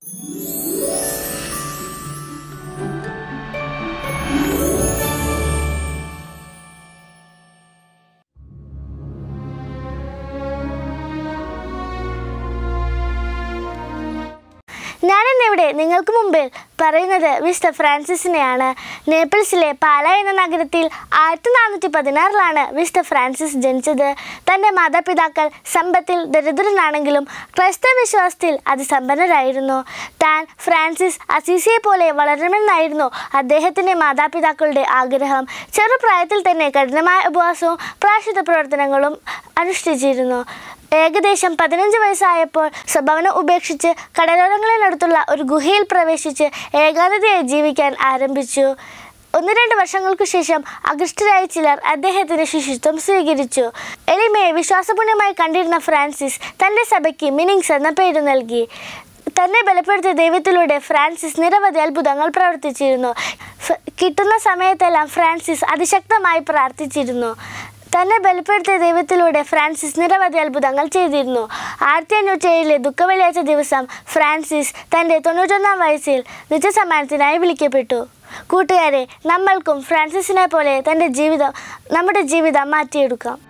ഞാനിന്നിവിടെ നിങ്ങൾക്ക് മുമ്പിൽ പറയുന്നത് വിശുദ്ധ ഫ്രാൻസിസിനെയാണ് നേപ്പിൾസിലെ പാല എന്ന നഗരത്തിൽ ആയിരത്തി നാനൂറ്റി പതിനാറിലാണ് വിശുദ്ധ ഫ്രാൻസിസ് ജനിച്ചത് തൻ്റെ മാതാപിതാക്കൾ സമ്പത്തിൽ ദരിദ്രനാണെങ്കിലും ക്രൈസ്തവ വിശ്വാസത്തിൽ അതിസമ്പന്നരായിരുന്നു താൻ ഫ്രാൻസിസ് അസീസിയെ പോലെ വളരണമെന്നായിരുന്നു അദ്ദേഹത്തിൻ്റെ മാതാപിതാക്കളുടെ ആഗ്രഹം ചെറുപ്രായത്തിൽ തന്നെ കഠിനമായ ഉപവാസവും പ്രായശുദ്ധ പ്രവർത്തനങ്ങളും അനുഷ്ഠിച്ചിരുന്നു ഏകദേശം പതിനഞ്ച് വയസ്സായപ്പോൾ സ്വഭവനം ഉപേക്ഷിച്ച് കടലോരങ്ങളിനടുത്തുള്ള ഒരു ഗുഹയിൽ പ്രവേശിച്ച് ഏകാന്തതയായി ജീവിക്കാൻ ആരംഭിച്ചു ഒന്ന് രണ്ട് വർഷങ്ങൾക്കു ശേഷം അഗസ്റ്റരായ ചിലർ അദ്ദേഹത്തിന് ശിശുത്വം സ്വീകരിച്ചു എളിമയെ വിശ്വാസപൂർണ്ണമായി കണ്ടിരുന്ന ഫ്രാൻസിസ് തൻ്റെ സഭയ്ക്ക് മിനിങ്സ് എന്ന പേര് നൽകി തന്നെ ബലപ്പെടുത്തിയ ദൈവത്തിലൂടെ ഫ്രാൻസിസ് നിരവധി അത്ഭുതങ്ങൾ പ്രവർത്തിച്ചിരുന്നു ഫ്- കിട്ടുന്ന സമയത്തെല്ലാം ഫ്രാൻസിസ് അതിശക്തമായി പ്രാർത്ഥിച്ചിരുന്നു തന്നെ ബലപ്പെടുത്തിയ ദൈവത്തിലൂടെ ഫ്രാൻസിസ് നിരവധി അത്ഭുതങ്ങൾ ചെയ്തിരുന്നു ആയിരത്തി അഞ്ഞൂറ്റി ഏഴിലെ ദുഃഖവെള്ളിയാഴ്ച ദിവസം ഫ്രാൻസിസ് തൻ്റെ തൊണ്ണൂറ്റൊന്നാം വയസ്സിൽ നിത്യസമ്മാനത്തിനായി വിളിക്കപ്പെട്ടു കൂട്ടുകാരെ നമ്മൾക്കും ഫ്രാൻസിസിനെ പോലെ തൻ്റെ ജീവിതം നമ്മുടെ ജീവിതം മാറ്റിയെടുക്കാം